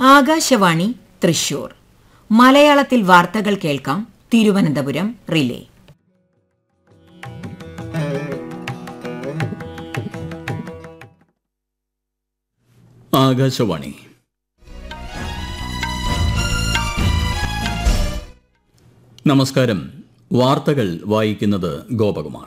ആകാശവാണി തൃശൂർ മലയാളത്തിൽ വാർത്തകൾ കേൾക്കാം തിരുവനന്തപുരം റിലേ ആകാശവാണി നമസ്കാരം വാർത്തകൾ വായിക്കുന്നത് ഗോപകുമാർ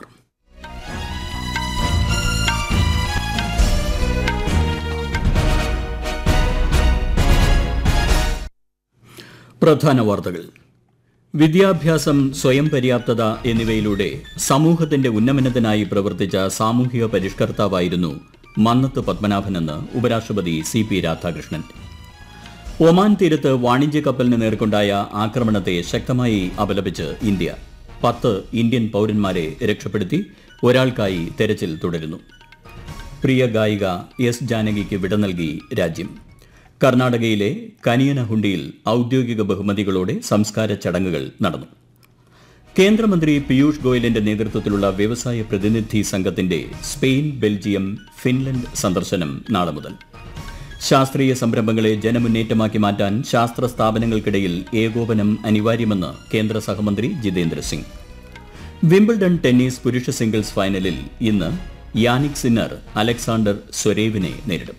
പ്രധാന വാർത്തകൾ വിദ്യാഭ്യാസം സ്വയം പര്യാപ്തത എന്നിവയിലൂടെ സമൂഹത്തിന്റെ ഉന്നമനത്തിനായി പ്രവർത്തിച്ച സാമൂഹിക പരിഷ്കർത്താവായിരുന്നു മന്നത്ത് പത്മനാഭനെന്ന് ഉപരാഷ്ട്രപതി സി പി രാധാകൃഷ്ണൻ ഒമാൻ തീരത്ത് വാണിജ്യ കപ്പലിന് നേർക്കൊണ്ടായ ആക്രമണത്തെ ശക്തമായി അപലപിച്ച് ഇന്ത്യ പത്ത് ഇന്ത്യൻ പൌരന്മാരെ രക്ഷപ്പെടുത്തി ഒരാൾക്കായി തെരച്ചിൽ തുടരുന്നു പ്രിയ ഗായിക എസ് ജാനകിക്ക് വിട നൽകി രാജ്യം കർണാടകയിലെ കനിയനഹുണ്ടിയിൽ ഔദ്യോഗിക ബഹുമതികളോടെ സംസ്കാര ചടങ്ങുകൾ നടന്നു കേന്ദ്രമന്ത്രി പീയൂഷ് ഗോയലിന്റെ നേതൃത്വത്തിലുള്ള വ്യവസായ പ്രതിനിധി സംഘത്തിന്റെ സ്പെയിൻ ബെൽജിയം ഫിൻലൻഡ് സന്ദർശനം നാളെ മുതൽ ശാസ്ത്രീയ സംരംഭങ്ങളെ ജനമുന്നേറ്റമാക്കി മാറ്റാൻ ശാസ്ത്ര സ്ഥാപനങ്ങൾക്കിടയിൽ ഏകോപനം അനിവാര്യമെന്ന് കേന്ദ്ര സഹമന്ത്രി ജിതേന്ദ്ര സിംഗ് വിംബിൾഡൺ ടെന്നീസ് പുരുഷ സിംഗിൾസ് ഫൈനലിൽ ഇന്ന് യാനിക് സിന്നർ അലക്സാണ്ടർ സ്വരേവിനെ നേരിടും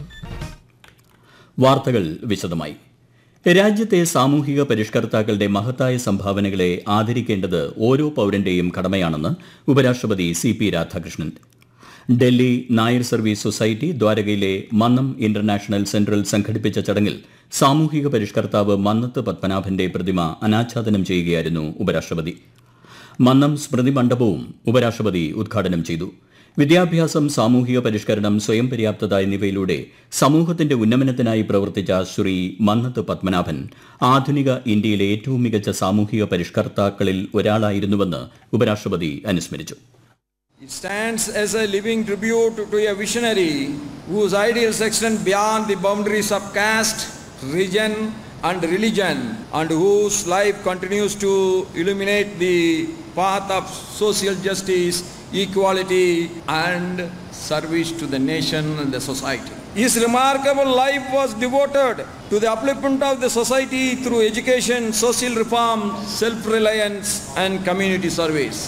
വാർത്തകൾ വിശദമായി രാജ്യത്തെ സാമൂഹിക പരിഷ്കർത്താക്കളുടെ മഹത്തായ സംഭാവനകളെ ആദരിക്കേണ്ടത് ഓരോ പൌരന്റെയും കടമയാണെന്ന് ഉപരാഷ്ട്രപതി C P Radhakrishnan Delhi Nair service society ദ്വാരകയിലെ മന്നം ഇന്റർനാഷണൽ സെന്ററിൽ സംഘടിപ്പിച്ച ചടങ്ങിൽ സാമൂഹിക പരിഷ്കർത്താവ് മന്നത്ത് പത്മനാഭന്റെ പ്രതിമ അനാച്ഛാദനം ചെയ്യുകയായിരുന്നു ഉപരാഷ്ട്രപതി മന്നം സ്മൃതി മണ്ഡപവും ഉപരാഷ്ട്രപതി ഉദ്ഘാടനം ചെയ്തു വിദ്യാഭ്യാസം സാമൂഹിക പരിഷ്കരണം സ്വയം പര്യാപ്തത എന്നിവയിലൂടെ സമൂഹത്തിന്റെ ഉന്നമനത്തിനായി പ്രവർത്തിച്ച ശ്രീ മന്നത്ത് പത്മനാഭൻ ആധുനിക ഇന്ത്യയിലെ ഏറ്റവും മികച്ച സാമൂഹിക പരിഷ്കർത്താക്കളിൽ ഒരാളായിരുന്നുവെന്ന് ഉപരാഷ്ട്രപതി അനുസ്മരിച്ചു It stands as a living tribute to a visionary whose ideals extend beyond the boundaries of caste, region, and religion, and whose life continues to illuminate the path of social justice, equality, and service to the nation and the society. His remarkable life was devoted to the upliftment of the society through education, social reform, self reliance, and community service.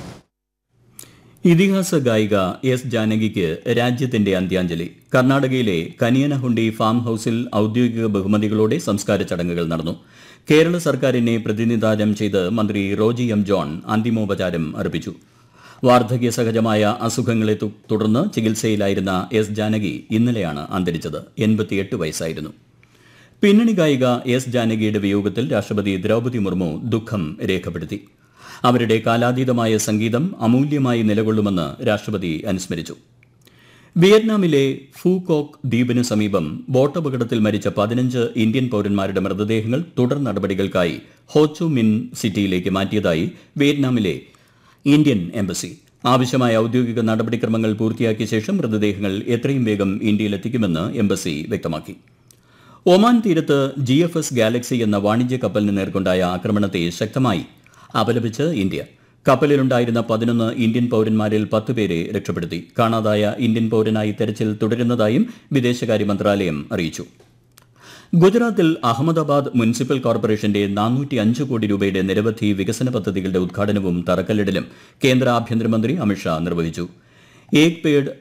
ഇതിഹാസ ഗായിക S ജാനകിക്ക് രാജ്യത്തിന്റെ അന്ത്യാഞ്ജലി കർണാടകയിലെ കനിയനഹുണ്ടി farm ഹൌസിൽ ഔദ്യോഗിക ബഹുമതികളോടെ സംസ്കാര ചടങ്ങുകൾ നടന്നു കേരള സർക്കാരിനെ പ്രതിനിധാനം ചെയ്ത് മന്ത്രി റോജി എം ജോൺ അന്തിമോപചാരം അർപ്പിച്ചു വാർദ്ധക്യ സഹജമായ അസുഖങ്ങളെ തു- തുടർന്ന് ചികിത്സയിലായിരുന്ന എസ് ജാനകി ഇന്നലെയാണ് അന്തരിച്ചത് എൺപത്തിയെട്ട് വയസ്സായിരുന്നു പിന്നണി ഗായിക എസ് ജാനകിയുടെ വിയോഗത്തിൽ രാഷ്ട്രപതി ദ്രൗപദി മുർമു ദുഃഖം രേഖപ്പെടുത്തി അവരുടെ കാലാതീതമായ സംഗീതം അമൂല്യമായി നിലകൊള്ളുമെന്ന് രാഷ്ട്രപതി അനുസ്മരിച്ചു വിയറ്റ്നാമിലെ ഫൂകോക്ക് ദ്വീപിന് സമീപം ബോട്ടപകടത്തിൽ മരിച്ച പതിനഞ്ച് ഇന്ത്യൻ പൌരന്മാരുടെ മൃതദേഹങ്ങൾ തുടർ നടപടികൾക്കായി ഹോച്ചു മിൻ സിറ്റിയിലേക്ക് മാറ്റിയതായി വിയറ്റ്നാമിലെ ഇന്ത്യൻ എംബസി ആവശ്യമായ ഔദ്യോഗിക നടപടിക്രമങ്ങൾ പൂർത്തിയാക്കിയ ശേഷം മൃതദേഹങ്ങൾ എത്രയും വേഗം ഇന്ത്യയിലെത്തിക്കുമെന്ന് എംബസി വ്യക്തമാക്കി ഒമാൻ തീരത്ത് ജി എഫ് എസ് ഗാലക്സി എന്ന വാണിജ്യ കപ്പലിന് നേർക്കൊണ്ടായ ആക്രമണത്തെ ശക്തമായി അപലപിച്ച് ഇന്ത്യ കപ്പലിലുണ്ടായിരുന്ന പതിനൊന്ന് ഇന്ത്യൻ പൌരന്മാരിൽ പത്ത് പേരെ രക്ഷപ്പെടുത്തി കാണാതായ ഇന്ത്യൻ പൌരനായി തെരച്ചിൽ തുടരുന്നതായും വിദേശകാര്യ മന്ത്രാലയം അറിയിച്ചു ഗുജറാത്തിൽ അഹമ്മദാബാദ് മുനിസിപ്പൽ കോർപ്പറേഷന്റെ നാനൂറ്റി അഞ്ച് കോടി രൂപയുടെ നിരവധി വികസന പദ്ധതികളുടെ ഉദ്ഘാടനവും തറക്കല്ലിടലും കേന്ദ്ര ആഭ്യന്തരമന്ത്രി അമിത്ഷാ നിർവഹിച്ചു ഏക് പേഡ്